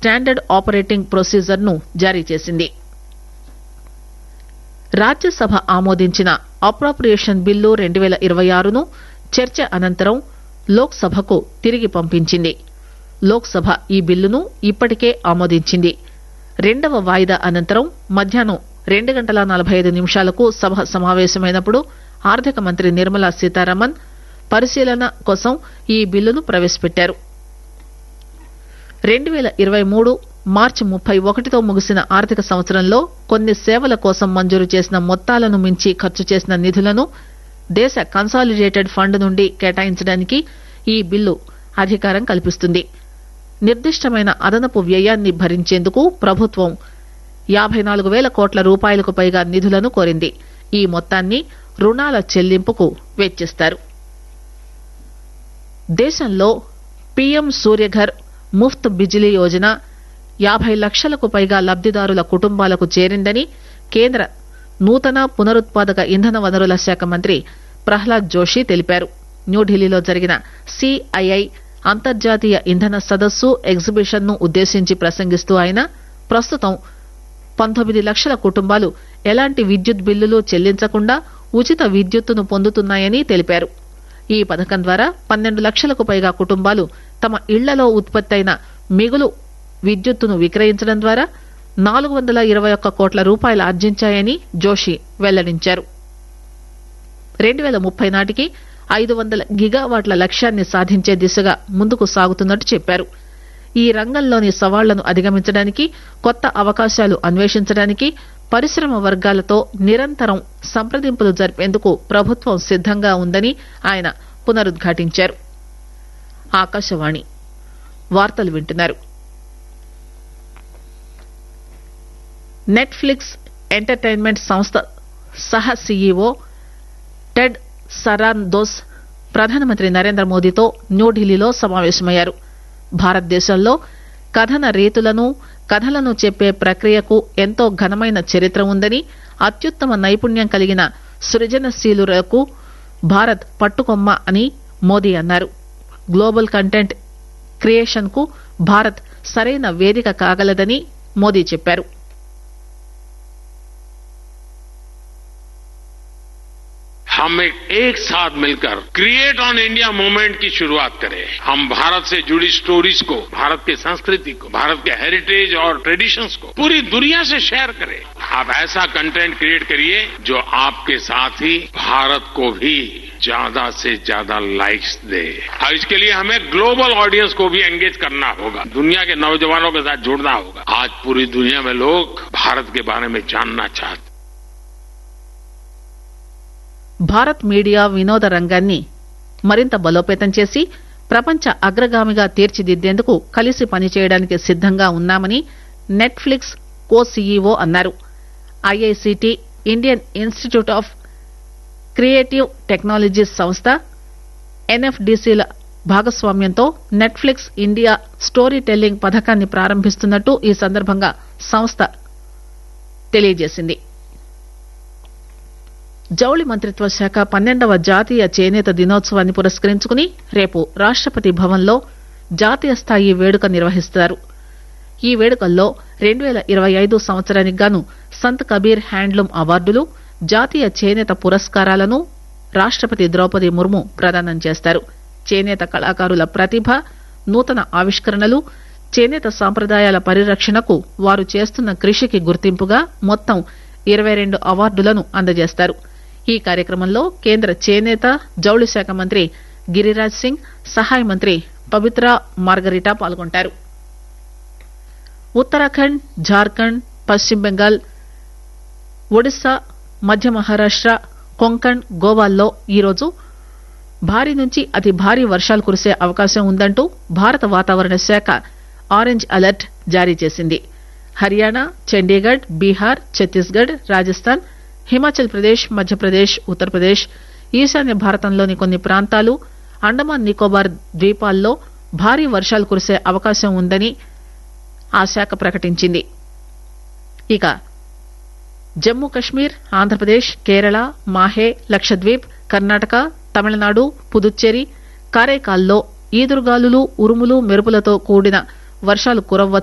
standard operating procedure ను జారీ చేసింది రాజ్యసభ ఆమోదించిన అప్రాప్రియేషన్ బిల్లు రెండు పేల ఇరవై ఆరును చర్చ అనంతరం లోక్ సభకు తిరిగి పంపించింది లోక్ సభ ఈ బిల్లును ఇప్పటికే ఆమోదించింది రెండవ వాయిదా అనంతరం మధ్యాహ్నం రెండు గంటల నలభై ఐదు నిమిషాలకు సభ సమావేశమైనప్పుడు ఆర్థిక మంత్రి నిర్మలా సీతారామన్ పరిశీలన కోసం ఈ బిల్లును ప్రవేశపెట్టారు రెండు పేల ఇరవై మూడు మార్చి ముప్పై ఒకటితో ముగిసిన ఆర్థిక సంవత్సరంలో కొన్ని సేవల కోసం మంజూరు చేసిన మొత్తాలను మించి ఖర్చు చేసిన నిధులను దేశ కన్సాలిడేటెడ్ ఫండ్ నుండి కేటాయించడానికి ఈ బిల్లు అధికారం కల్పిస్తుంది నిర్దిష్టమైన అదనపు వ్యయాన్ని భరించేందుకు ప్రభుత్వం యాబై నాలుగు వేల కోట్ల రూపాయలకు పైగా నిధులను కోరింది ఈ మొత్తాన్ని రుణాల చెల్లింపుకు వెచ్చిస్తారు దేశంలో పీఎం సూర్యఘర్ ముఫ్త్ బిజిలీ యోజన యాబై లక్షలకు పైగా లబ్దిదారుల కుటుంబాలకు చేరిందని కేంద్ర నూతన పునరుత్పాదక ఇంధన వనరుల శాఖ మంత్రి ప్రహ్లాద్ జోషి తెలిపారు న్యూఢిల్లీలో జరిగిన సిఐఐ అంతర్జాతీయ ఇంధన సదస్సు ఎగ్జిబిషన్ ను ఉద్దేశించి ప్రసంగిస్తూ ఆయన ప్రస్తుతం పంతొమ్మిది లక్షల కుటుంబాలు ఎలాంటి విద్యుత్ బిల్లులు చెల్లించకుండా ఉచిత విద్యుత్తును పొందుతున్నాయని తెలిపారు ఈ పథకం ద్వారా పన్నెండు లక్షలకు పైగా కుటుంబాలు తమ ఇళ్లలో ఉత్పత్తైన మిగులు విద్యుత్తును విక్రయించడం ద్వారా నాలుగు వందల ఇరవై ఒక్క కోట్ల రూపాయలు ఆర్జించాయని జోషి వెల్లడించారు రెండు పేల ముప్పై నాటికి ఐదు వందల గిగావాట్ల లక్ష్యాన్ని సాధించే దిశగా ముందుకు సాగుతున్నట్టు చెప్పారు ఈ రంగంలోని సవాళ్లను అధిగమించడానికి కొత్త అవకాశాలు అన్వేషించడానికి పరిశ్రమ వర్గాలతో నిరంతరం సంప్రదింపులు జరిపేందుకు ప్రభుత్వం సిద్దంగా ఉందని ఆయన పునరుద్ఘాటించారు ఆకాశవాణి వార్తలు వింటున్నారు నెట్ఫ్లిక్స్ ఎంటర్టైన్మెంట్ సంస్థ సహ సీఈఓ టెడ్ సరాన్దోస్ ప్రధానమంత్రి నరేంద్ర మోదీతో న్యూఢిల్లీలో సమావేశమయ్యారు భారతదేశంలో కథన రీతులను కథలను చెప్పే ప్రక్రియకు ఎంతో ఘనమైన చరిత్ర ఉందని అత్యుత్తమ నైపుణ్యం కలిగిన సృజనశీలులకు భారత్ పట్టుకొమ్మ అని మోదీ అన్నారు గ్లోబల్ కంటెంట్ క్రియేషన్ కు భారత్ సరైన వేదిక కాగలదని మోదీ చెప్పారు हम एक, एक साथ मिलकर क्रिएट ऑन इंडिया मूवमेंट की शुरुआत करें हम भारत से जुड़ी स्टोरीज को भारत की संस्कृति को भारत के हेरिटेज और ट्रेडिशंस को पूरी दुनिया से शेयर करें आप ऐसा कंटेंट क्रिएट करिए जो आपके साथ ही भारत को भी ज्यादा से ज्यादा लाइक्स दे और इसके लिए हमें ग्लोबल ऑडियंस को भी एंगेज करना होगा दुनिया के नौजवानों के साथ जुड़ना होगा आज पूरी दुनिया में लोग भारत के बारे में जानना चाहते భారత్ మీడియా వినోద రంగాన్ని మరింత బలోపేతం చేసి ప్రపంచ అగ్రగామిగా తీర్చిదిద్దేందుకు కలిసి పనిచేయడానికి సిద్దంగా ఉన్నామని నెట్ఫ్లిక్స్ కో సీఈఓ అన్నారు IICT Indian institute of creative technologies సంస్థ ఎన్ఎఫ్డిసిల భాగస్వామ్యంతో నెట్ఫ్లిక్స్ ఇండియా స్టోరీ టెల్లింగ్ పథకాన్ని ప్రారంభిస్తున్నట్టు ఈ సందర్భంగా సంస్థ తెలియజేసింది జౌళి మంత్రిత్వ శాఖ పన్నెండవ జాతీయ చేనేత దినోత్సవాన్ని పురస్కరించుకుని రేపు రాష్టపతి భవన్లో జాతీయ స్థాయి వేడుక నిర్వహిస్తారు ఈ వేడుకల్లో రెండు పేల ఇరవై ఐదు సంవత్సరానికి గాను సంత్ కబీర్ హ్యాండ్లూమ్ అవార్డులు జాతీయ చేనేత పురస్కారాలను రాష్టపతి ద్రౌపది ముర్ము ప్రదానం చేస్తారు చేనేత కళాకారుల ప్రతిభ నూతన ఆవిష్కరణలు చేనేత సాంప్రదాయాల పరిరక్షణకు వారు చేస్తున్న కృషికి గుర్తింపుగా మొత్తం ఇరవై రెండు అవార్డులను అందజేస్తారు ఈ కార్యక్రమంలో కేంద్ర చేనేత జౌళి శాఖ మంత్రి గిరిరాజ్ సింగ్ సహాయ మంత్రి పవిత్ర మార్గరిటా పాల్గొంటారు ఉత్తరాఖండ్ జార్ఖండ్ పశ్చిమ బెంగాల్ ఒడిశా మధ్య మహారాష్ట కొంకణ్ గోవాల్లో ఈరోజు భారీ నుంచి అతి భారీ వర్షాలు కురిసే అవకాశం ఉందంటూ భారత వాతావరణ శాఖ ఆరెంజ్ అలర్ట్ జారీ చేసింది హర్యానా చండీగఢ్ బీహార్ ఛత్తీస్గఢ్ రాజస్థాన్ హిమాచల్ ప్రదేశ్ మధ్యప్రదేశ్ ఉత్తరప్రదేశ్ ఈశాన్య భారతంలోని కొన్ని ప్రాంతాలు అండమాన్ నికోబార్ ద్వీపాల్లో భారీ వర్షాలు కురిసే అవకాశం ఉందని ఆ శాఖ ప్రకటించింది ఇక జమ్మూ కశ్మీర్ ఆంధ్రప్రదేశ్ కేరళ మాహే లక్షద్వీప్ కర్ణాటక తమిళనాడు పుదుచ్చేరి కారైకాల్లో ఈదురుగాలులు ఉరుములు మెరుపులతో కూడిన వర్షాలు కురవ్వచ్చు